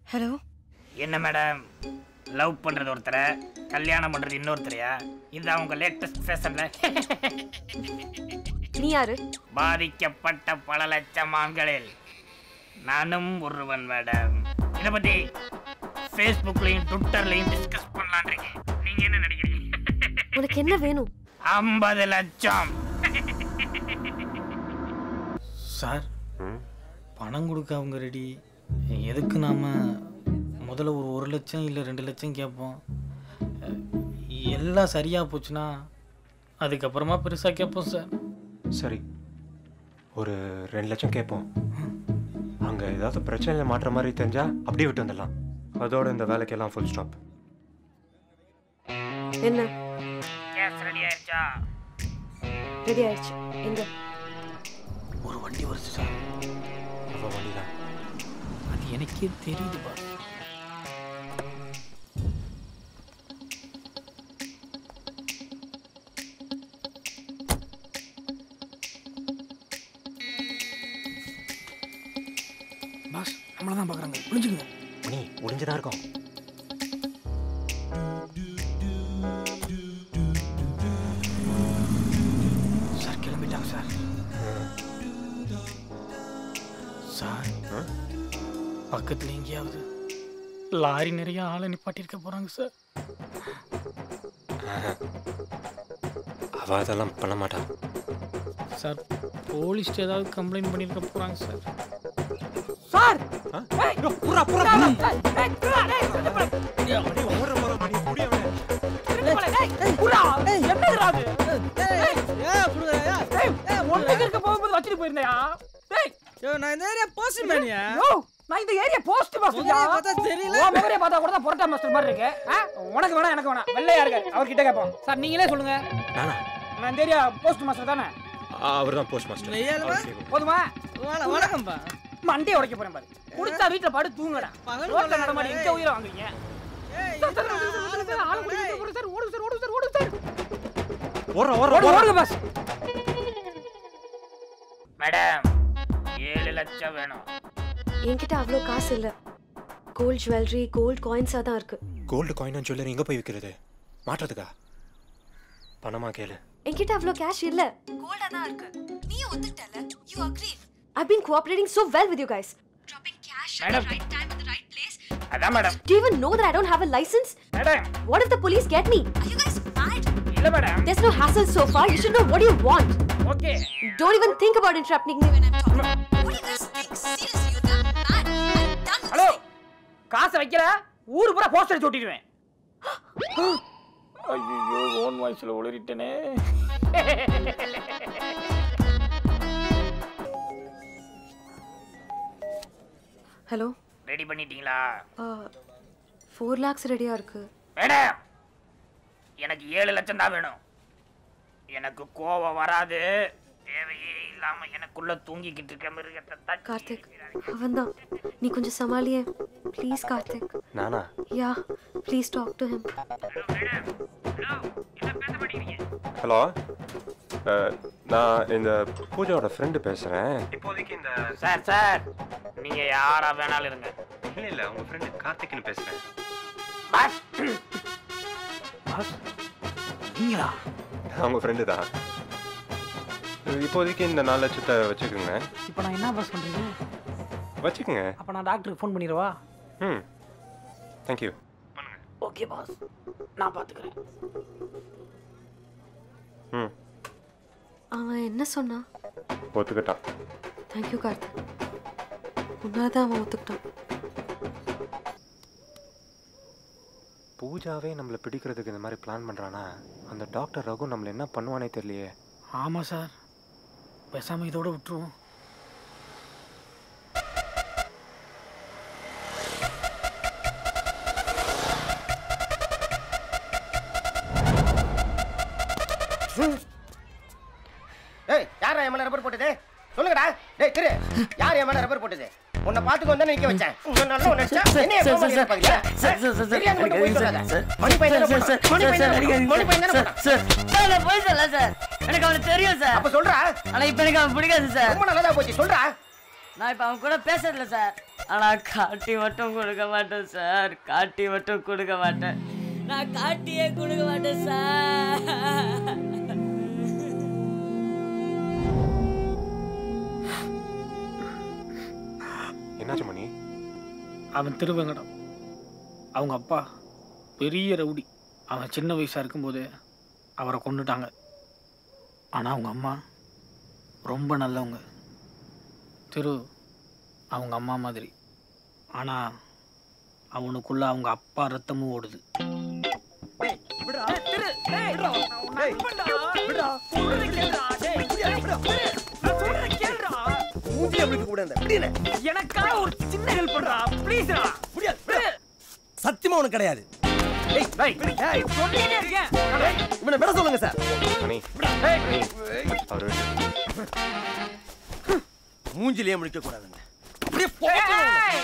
Hello என்ன madam love பண்றது ஒருத்தரை கல்யாணம் பண்றது இன்னொருத்தரையா இது அவங்க லேட்டஸ்ட் ஃபேஷன்ல நீ யாரு பாதிக்கப்பட்ட பல லட்சம் ஆண்களில் நானும் ஒருவன் மேடம் இதை பத்தி ஃபேஸ்புக்லயும் ட்விட்டர்லயும் டிஸ்கஸ் பண்ணலான் இருக்கேன் நீங்க என்ன நினைக்கிறீங்க உனக்கு என்ன வேணும் ஐம்பது லட்சம் சார் பணம் கொடுக்க அவங்க ரெடி எதுக்கு நாம் முதல்ல ஒரு ஒரு லட்சம் இல்லை ரெண்டு லட்சம் கேட்போம் அஹ், எல்லாம் சரியாக போச்சுன்னா அதுக்கப்புறமா பெருசாக கேட்போம் சார் சரி ஒரு ரெண்டு லட்சம் கேட்போம் அங்கே ஏதாவது பிரச்சனையில் மாட்டுற மாதிரி தெரிஞ்சா அப்படியே விட்டு வந்துடலாம் அதோட இந்த வேலைக்கெல்லாம் ஃபுல் ஸ்டாப் என்ன கேஸ் ரெடி ஆயிடுச்சா ரெடி ஆயிடுச்சு எங்க ஒரு வண்டி வருது சார் அவள் வண்டி தான் அது எனக்கே தெரியுது பாஸ் பாஸ் நம்மள தான் பார்க்குறாங்க புரிஞ்சுக்கங்க மணி ஒளிஞ்சுதான் இருக்கோம் சார் கிளம்பிட்டாங்க சார் சார் பக்கத்தில் எங்கேயாவது லாரி நிறைய ஆளை நிப்பாட்டியிருக்க போகிறாங்க சார் அவள் அதெல்லாம் பண்ண மாட்டா சார் போலீஸ்ட்டு ஏதாவது கம்ப்ளைண்ட் பண்ணியிருக்க போகிறாங்க சார் சார் இருக்க போகும்போது வச்சுட்டு போயிருந்தயா டேய் நான் இந்த ஏரியா போஸ்ட் மேனியா யோ, நான் இந்த ஏரியா போஸ்ட் மாஸ்டர் முகரைய பார்த்தா தெரியல. ஓ முகரைய பார்த்தா கூட தான் புரோட்டா மாஸ்டர் மாதிரி இருக்கு ஆ? உனக்கு வேணாம் எனக்கு வேணாம் வெள்ளையா இருக்காரு அவர்கிட்ட கேட்போம் சார் நீங்களே சொல்லுங்க நானா நான் இந்த ஏரியா போஸ்ட் மாஸ்டர் தானே அவர் தான் போஸ்ட் மாஸ்டர் நெய்யாலுமா? போதுமா வண- வணக்கம்ப்பா மண்டையை உடைக்க போறேன் பாரு குடிச்சா வீட்டுல பாடு தூங்கடா பகல் ரோட்ல வேலை நடமாடி ஏய். இங்க உயிரை வாங்குறீங்க ஏய், சார், சார், இருடா. சார், சார், சார், ஆளு முடிஞ்சு ஏய். போகுது சார், ஓடுங்க சார், ஓடுங்க சார், ஓடுங்க சார். ஓடுற ஓடு, ஓடுங்க பாஸ் மேடம் ஏழு லட்சம் வேணும் என்கிட்ட அவ்வளோ காசு இல்லை கோல்ட் ஜுவல்லரி கோல்ட் காயின்ஸாக தான் இருக்கு கோல்டு காயின் ஜுவல்லரி எங்கே போய் விற்கிறது மாட்டுறதுக்கா பணமா கேளு என்கிட்ட அவ்வளோ கேஷ் இல்லை கோல்டாக தான் இருக்கு நீ ஒத்துட்டல you agree I've been cooperating so well with you guys. Dropping cash at Madam. the right time at the right place. அதான் madam Do you even know that I don't have a license? Madam What if the police get me? Are you guys mad? இல்ல madam There's no hassle so far. You should know what you want. Okay Don't even think about interrupting me when I'm talking. What do you guys think? Seriously, you're that mad? I'm done with hello this thing. காசை வைக்கல ஊரு பூரா poster அடிச்சு ஒட்டிடுவேன் ஐயோ own வாய்ஸ்ல உளறிட்டனே hello ready பண்ணிட்டீங்களா four lakhs ரெடியாக இருக்கு மேடம் எனக்கு ஏழு லட்சம் தான் வேணும் எனக்கு கோவம் வராது தேவையே இல்லாம எனக்குள்ள தூங்கிக்கிட்டு இருக்க மிருகத்தை தட்டி கார்த்திக் அவன்தான் நீ கொஞ்சம் சமாளியே ப்ளீஸ் கார்த்திக் நானா yeah please talk to him madam hello என்ன பேச மாட்டேங்கிறீங்க ஹலோ நான் இந்த பூஜாவோட ஃப்ரெண்டு பேசுகிறேன் இப்போதைக்கு இந்த சார் சார் நீங்க யாரா வேணாலும் இருங்க இல்லை இல்லை உங்கள் ஃப்ரெண்டு கார்த்திக்னு பேசுகிறேன் பாஸ் பாஸ் நீங்களா அவங்க ஃப்ரெண்டு தான் இப்போதைக்கு இந்த நாலு லட்சத்தை வச்சுக்கோங்க இப்போ நான் என்ன பாஸ் பண்றீங்க வச்சுக்கோங்க அப்போ நான் டாக்டருக்கு ஃபோன் பண்ணிடவா ம் தேங்க்யூ ஓகே பாஸ் நான் பார்த்துக்கிறேன் ம் அவன் என்ன சொன்னான் ஒத்துக்கிட்டான் தேங்க்யூ கார்த்திக் உன்னால தான் அவன் ஒத்துக்கிட்டான் பூஜாவே நம்மளை பிடிக்கிறதுக்கு இந்த மாதிரி பிளான் பண்ணுறானா அந்த டாக்டர் ரகு நம்மளை என்ன பண்ணுவானே தெரியலையே ஆமாம் சார் பேசாமல் இதோட விட்டுருவோம் ஏய் யாரா என் மேல ரப்பர் போட்டது சொல்லுங்கடா டேய் திரு யார் என் மேல ரப்பர் போட்டது உன்னை பாத்துக்கு வந்தா நிக்க வச்சேன் உன்னை நல்லா உன்னை நினைச்சா என்ன எப்போ மாதிரி இருப்பாங்க தெரியாம மட்டும் போய் சொல்லாத மணி பையன் தானே போட்டான். மணி பையன் தானே போட்டான். மணி பையன் தானே போட்டான். சார் நான் போய் சொல்ல சார் எனக்கு அவனுக்கு தெரியும் சார் அப்ப சொல்றா ஆனா இப்ப எனக்கு அவன் பிடிக்காது சார் ரொம்ப நல்லதா போச்சு சொல்றா நான் இப்ப அவன் கூட பேசுறதில்ல சார் ஆனா காட்டி மட்டும் கொடுக்க மாட்டேன் சார் காட்டி மட்டும் கொடுக்க மாட்டேன் நான் காட்டியே கொடுக்க மாட்டேன் சார் என்னாச்சு மணி அவன் திருவங்கடம் அவங்க அப்பா பெரிய ரவுடி அவன் சின்ன வயசாக இருக்கும்போது அவரை கொண்டுட்டாங்க ஆனால் அவங்க அம்மா ரொம்ப நல்லவங்க திரு அவங்க அம்மா மாதிரி ஆனால் அவனுக்குள்ள அவங்க அப்பா ரத்தமும் ஓடுது மூஞ்சி அப்படி கூட இந்த எனக்காக ஒரு சின்ன ஹெல்ப் பண்றா ப்ளீஸ்டா முடியாது சத்தியமா உனக்கு கிடையாது ஏய், ஏய், சொல்லிட்டே இருக்கேன் இவனை விட சொல்லுங்க சார் மணி அவரு மூஞ்சிலேயே முடிக்க கூடாதுங்க அப்படியே போகணும்.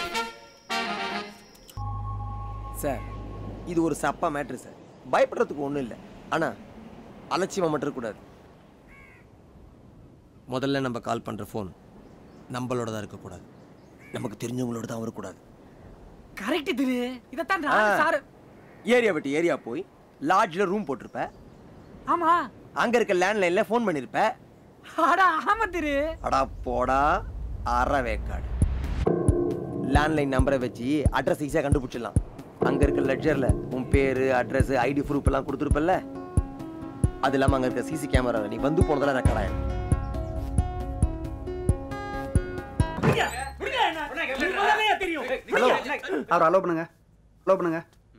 சார் இது ஒரு சப்பா மேட்ரு சார் பயப்படுறதுக்கு ஒன்றும் இல்லை ஆனால் அலட்சியமாக மட்டும் இருக்கக்கூடாது முதல்ல நம்ம கால் பண்ணுற ஃபோன் நம்மளோட தான் இருக்கக்கூடாது நமக்கு தெரிஞ்சவங்களோட தான் வரக்கூடாது கரெக்ட் திரு இதத்தான் ஆ. நான் சார் ஏரியா விட்டு ஏரியா போய் லாட்ஜில் ரூம் போட்டிருப்ப ஆமா அங்கே இருக்க லேண்ட்லைனில் ஃபோன் பண்ணியிருப்ப அடா ஆமா திரு அடா போடா அற வேக்காடு லேண்ட்லைன் நம்பரை வச்சு அட்ரஸ் ஈஸியாக கண்டுபிடிச்சிடலாம் அங்கே இருக்க லெட்ஜரில் உன் பேர் அட்ரஸ் ஐடி ப்ரூஃப் எல்லாம் கொடுத்துருப்பல்ல அது இல்லாமல் அங்கே இருக்க சிசி கேமராவில் நீ வந்து போனதெல்லாம் ரெக்கார்ட் ஆயிடும் தெரியும் ஹலோ அவர் அலோ பண்ணுங்க அலோ பண்ணுங்க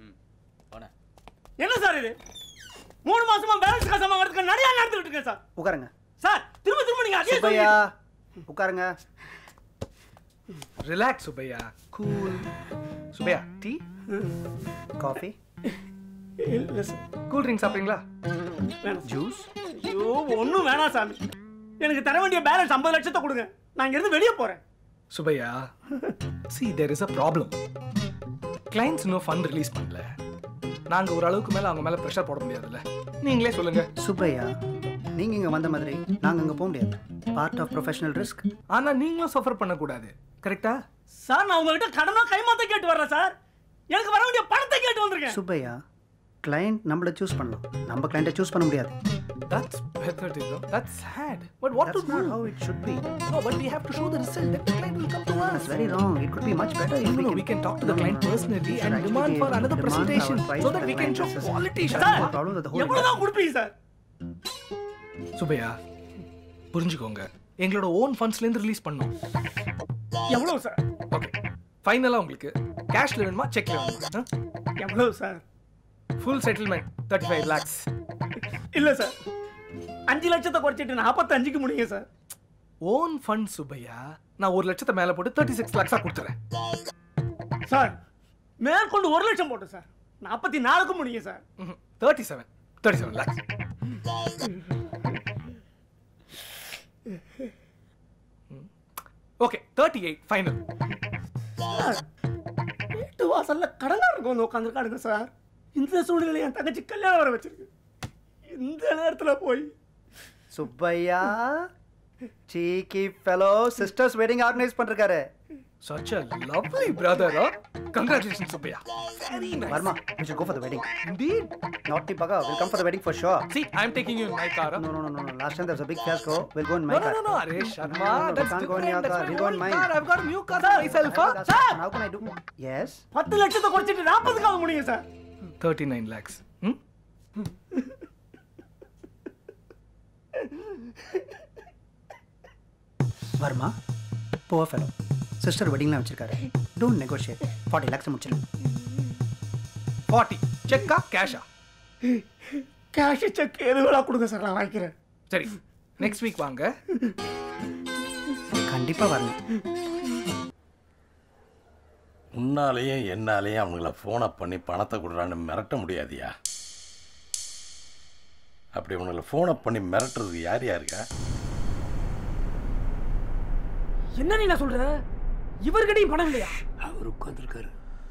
என்ன சார் இது மூணு மாசமா பேலன்ஸ் காசு வாங்குறதுக்கு நிறைய நடந்துட்டு இருக்கேன் சார் உட்காருங்க சார் திரும்ப திரும்ப நீங்க அதே சுப்பையா உட்காருங்க relax Subbiah cool Subbiah tea coffee இல்ல சார் கூல் ட்ரிங்க் சாப்பிட்றீங்களா வேணாம் ஜூஸ் ஐயோ ஒன்றும் வேணாம் சாமி எனக்கு தர வேண்டிய பேலன்ஸ் ஐம்பது லட்சத்தை கொடுங்க நான் இங்கிருந்து வெளியே போறேன் Subbiah see there is a problem clients இன்னும் ஃபண்ட் ரிலீஸ் பண்ணல நாங்க ஒரு அளவுக்கு மேல அவங்க மேல ப்ரெஷர் போட முடியாதுல்ல நீங்களே சொல்லுங்க சுப்பையா நீங்க இங்க வந்த மாதிரி நாங்க அங்க போக முடியாது பார்ட் ஆஃப் ப்ரொஃபஷனல் ரிஸ்க் ஆனா நீங்களும் சஃபர் பண்ணக்கூடாது கரெக்டா சார் நான் உங்ககிட்ட கடனா கைமாத்த கேட்டு வர்றேன் சார் எனக்கு வர வேண்டிய பணத்தை கேட்டு வந்திருக்கேன் சுப்பையா கிளைண்ட் நம்மள சூஸ் பண்ணலாம் நம்ம கிளைண்ட்டை சூஸ் பண்ண முடியாது That's pathetic. though. That's sad. But what That's to not do? how it should be. No, but we have to show the result. Then the client will come to us. That's very wrong. It could be much better if No, we no, can... we can talk to the No, no, client no, no. personally We should and actually demand be for able to another demand our presentation price so to that the we can client. show This is- quality. That's Sir, the problem with the whole எவ்வளவுதான் கொடுப்பீங்க sir Subbiah புரிஞ்சுக்கோங்க எங்களோட own ஃபண்ட்ஸ்லேருந்து release பண்ணோம் எவ்வளவு sir okay ஃபைனலாக உங்களுக்கு கேஷ்ல வேணுமா செக்ல வேணுமா எவ்வளவு sir full settlement thirty five lakhs இல்ல சார் அஞ்சு லட்சத்தை குறைச்சிட்டு நாற்பத்தஞ்சுக்கு முடியுங்க சார் ஓன் ஃபண்ட் சுபையா நான் ஒரு லட்சத்தை மேலே போட்டு தேர்ட்டி சிக்ஸ் லேக்ஸாக கொடுத்துறேன் சார் மேற்கொண்டு ஒரு லட்சம் போட்டேன் சார் நாற்பத்தி நாலுக்கு முடியுங்க sir thirty seven thirty seven lakhs okay thirty eight final வீட்டு வாசல்ல கடனாருக்கு வந்து உட்காந்துருக்காடுங்க சார் இந்த சூழ்நிலை என் தங்கச்சி கல்யாணம் வர வச்சிருக்கு இந்த நேரத்துல போய் சுப்பையா சீக்கி ஃபெலோ சிஸ்டர்ஸ் வெட்டிங் ஆர்கனைஸ் பண்ணிருக்காரு Such a lovely brother, huh? Congratulations, Subbaya. Very nice. Varma, we should go for the wedding. Indeed. Naughty Paga, we'll come for the wedding for sure. See, I'm taking you in my car. Huh? No, no, no, no, no. Last time there was a big fiasco. We'll go in my No, no, car. no, no, Aresh No, no, Sharma. no, we That's can't go in different. your That's car. my We'll go in own mine. car. I've got a new car for myself. Huh? That's fine. How can I do? Yes. பத்து லட்சத்தை குறைச்சிட்டு நாற்பதுக்காக முடியுங்க sir 39 lakhs. Hmm? Varma, poor fellow. Sister வெட்டிங்லாம் வச்சிருக்காரு don't negotiate forty lakhs முடிச்சிடு 40. செக்கா கேஷா கேஷ் செக் எது வேணா கொடுங்க சார் நான் வாங்கிக்கிறேன் சரி நெக்ஸ்ட் வீக் வாங்க கண்டிப்பாக வரணும் உன்னாலேயும் என்னாலேயும் அவங்கள ஃபோனை பண்ணி பணத்தை கொடுறான்னு மிரட்ட முடியாதியா அப்படி உங்களை ஃபோனை பண்ணி மிரட்டுறதுக்கு யார் யாருக்கா என்ன நீ நான் சொல்ற இவர்கிட்டயும் பணம் இல்லையா அவர் உட்காந்துருக்காரு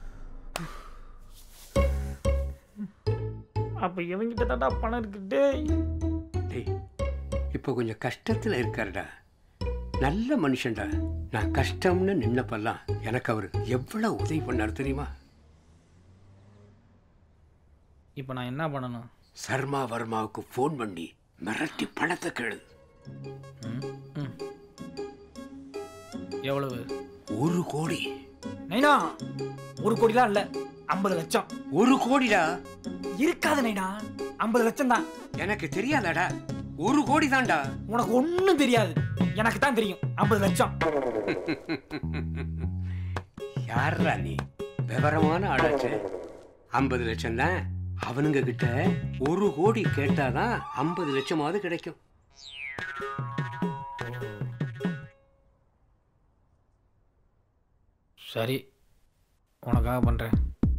அப்ப இவங்கிட்ட தாண்டா பணம் இருக்கு டேய் டேய் இப்போ கொஞ்சம் கஷ்டத்தில் இருக்காருடா நல்ல மனுஷன்டா நான் கஷ்டம்னு நின்னப்பெல்லாம் எனக்கு அவர் எவ்வளவு உதவி பண்ணார் தெரியுமா இப்போ நான் என்ன பண்ணணும் சர்மா வர்மாவுக்கு ஃபோன் பண்ணி மிரட்டி பணத்தை கேளு எவ்வளவு ஒரு கோடி நைனா ஒரு கோடிலாம் இல்லை ஐம்பது லட்சம் ஒரு கோடிடா இருக்காது நைனா ஐம்பது லட்சம் தான் எனக்கு தெரியாதாடா ஒரு கோடி தான்டா உனக்கு ஒன்றும் தெரியாது எனக்கு தான் தெரியும் ஐம்பது லட்சம் யாரா நீ விவரமான ஆளாச்சு ஐம்பது லட்சம் தான் அவனுங்க கிட்ட ஒரு கோடி கேட்டாதான் ஐம்பது லட்சமாவது கிடைக்கும் சரி உனக்காக பண்ணுறேன்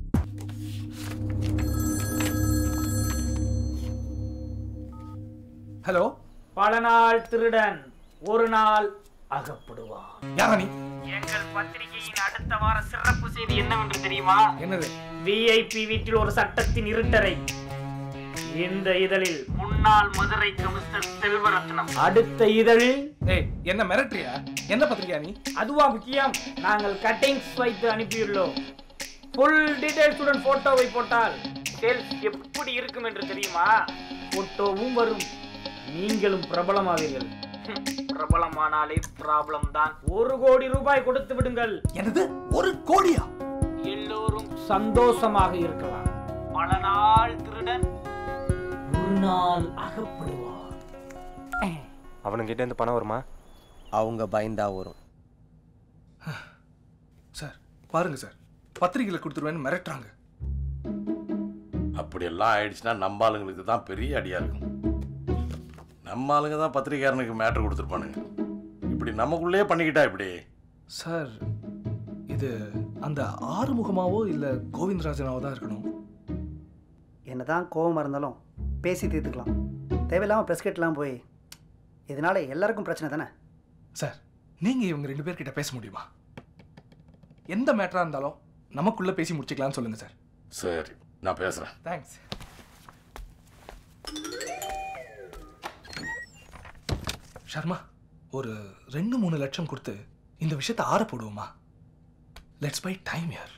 ஹலோ பல நாள் திருடன் ஒரு நாள் அகப்படுவான் யாரா நீ எங்கள் பத்திரிகையின் அடுத்த வார சிறப்பு செய்தி என்னவென்று தெரியுமா என்னது விஐபி வீட்டில் ஒரு சட்டத்தின் இருட்டறை இந்த இதழில் முன்னாள் மதுரை கமிஷனர் செல்வரத்னம் அடுத்த இதழில் ஏய் என்ன மிரட்டுறியா என்ன பத்திரிக்கையா நீ அதுவா முக்கியம் நாங்கள் கட்டிங்ஸ் வைத்து அனுப்பியுள்ளோம் ஃபுல் டீடைல்ஸுடன் போட்டோவை போட்டால் சேல்ஸ் எப்படி இருக்கும் என்று தெரியுமா போட்டோவும் வரும் நீங்களும் பிரபலமாவீர்கள் ஹம், பிரபலமானாலே ப்ராப்ளம் தான் ஒரு கோடி ரூபாய் கொடுத்து விடுங்கள் என்னது ஒரு கோடியா எல்லோரும் சந்தோஷமாக இருக்கலாம் பல நாள் திருடன் ஒரு நாள் அகப்படுவார் அவனுங்கிட்ட இருந்து பணம் வருமா அவங்க பயந்தா வரும் சார் பாருங்க சார் பத்திரிகையில கொடுத்துருவேன்னு மிரட்டுறாங்க அப்படியெல்லாம் ஆயிடுச்சுன்னா நம்ம ஆளுங்களுக்கு தான் பெரிய அடியா இருக்கும் நம்ம ஆளுங்க தான் பத்திரிக்காரனுக்கு மேட்ரு கொடுத்துருப்பானுங்க இப்படி நமக்குள்ளேயே பண்ணிக்கிட்டா இப்படி சார் இது அந்த ஆறுமுகமாவோ இல்ல கோவிந்தராஜனாவோ தான் இருக்கணும் என்னதான் கோவமாக இருந்தாலும் பேசி தீர்த்துக்கலாம் தேவையில்லாமல் ப்ரெஸ் கிட்டலாம் போய் இதனால எல்லாருக்கும் பிரச்சனை தானே சார் நீங்க இவங்க ரெண்டு பேர்கிட்ட பேச முடியுமா எந்த மேட்டரா இருந்தாலும் நமக்குள்ள பேசி முடிச்சுக்கலாம்னு சொல்லுங்க சார் சரி நான் பேசுறேன் தேங்க்ஸ் ஷர்மா ஒரு ரெண்டு மூணு லட்சம் கொடுத்து இந்த விஷயத்தை ஆற போடுவோமா லெட்ஸ் பை டைம் யார்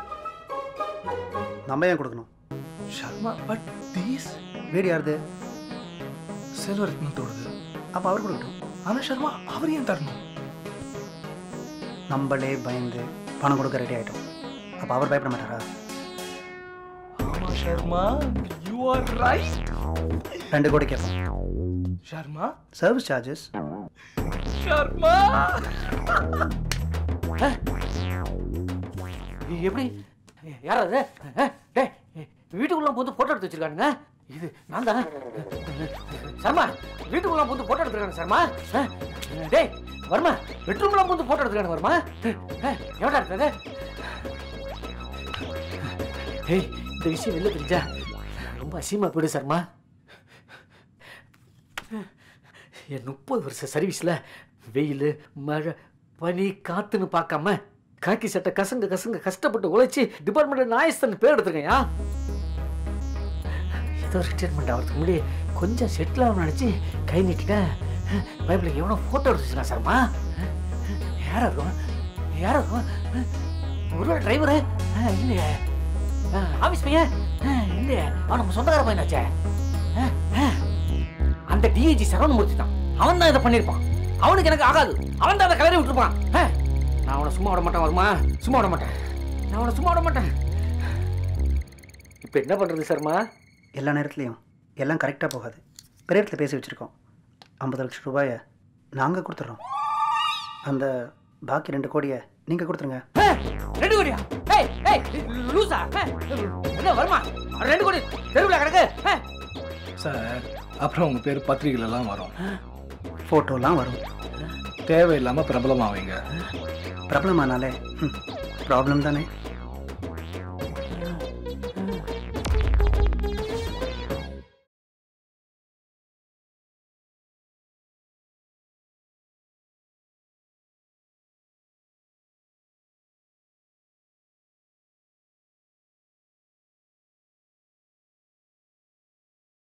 நம்ம ஏன் கொடுக்கணும் ஷர்மா பட் தீஸ் வீடு யாருது செல்வரத்னத்தோடது அப்போ அவர் கொடுக்கட்டும் ஆனா ஷர்மா அவர் ஏன் தரணும் நம்மளே பயந்து பணம் கொடுக்க ரெடி ஆகிட்டோம் அப்போ அவர் பயப்பட மாட்டாரா ஆமா ஷர்மா யூ ஆர் ரைட் ரெண்டு கோடி கேட்போம் ஷர்மா சர்வீஸ் சார்ஜஸ் ஷர்மா எப்படி யார் அது அஹ், டேய் வீட்டுக்குள்ள வந்து போட்டோ எடுத்து வச்சிருக்கானுங்க இது நான் தான் சர்மா வீட்டுக்குள்ள வந்து போட்டோ எடுத்துருக்காங்க சர்மா அஹ், டேய் வர்மா பெட்ரூம்ல வந்து போட்டோ எடுத்துருக்காங்க வர்மா அஹ், எவடா எடுத்தது ஏய் இந்த விஷயம் வெளில தெரிஞ்சா ரொம்ப அசியமா போயிடு சர்மா என் முப்பது வருஷ சர்வீஸில் வெயில் மழை பனி காத்துன்னு பார்க்காம காக்கி சட்டை கசங்க கசங்க கஷ்டப்பட்டு உழைச்சி டிபார்ட்மெண்ட் நாயஸ்தன் பேர் எடுத்துருக்கையா ஏதோ ரிட்டையர்மெண்ட் ஆகிறதுக்கு முன்னாடி கொஞ்சம் செட்டில் ஆகணும்னு நினச்சி கை நீட்டிட்டேன் பைபிள் எவனோ ஃபோட்டோ எடுத்துச்சுனா சார்மா யாரா இருக்கும் யாரா இருக்கும் ஒரு டிரைவரு இல்லையே ஆஃபீஸ் பையன் அஹ், இல்லையே அவன் நம்ம சொந்தக்கார பையனாச்சே அஹ், அஹ். அந்த டிஐஜி சரவணமூர்த்தி தான் அவன் தான் இதை பண்ணியிருப்பான் அவனுக்கு எனக்கு ஆகாது அவன் தான் அதை கலரி விட்டுருப்பான் அஹ். நான் அவனை சும்மா விட மாட்டேன் வருமா சும்மா விட மாட்டேன் நான் அவனை சும்மா விட மாட்டேன் இப்போ என்ன பண்ணுறது சர்மா எல்லா நேரத்துலையும் எல்லாம் கரெக்டாக போகாது பெரிய இடத்துல பேசி வச்சுருக்கோம் ஐம்பது லட்சம் ரூபாயை நாங்கள் கொடுத்துட்றோம் அந்த பாக்கி ரெண்டு கோடியை நீங்கள் கொடுத்துருங்க ரெண்டு கோடியா ஏய் ஏய் லூசா அஹ், என்ன வருமா ரெண்டு கோடி தெருவில் கிடக்கு அஹ். சார் அப்புறம் உங்க பேர் பத்திரிகையிலலாம் வரும் ஃபோட்டோலாம் வரும் தேவையில்லாமல் பிரபலமாவீங்க பிரபலமானாலே ப்ராப்ளம் தானே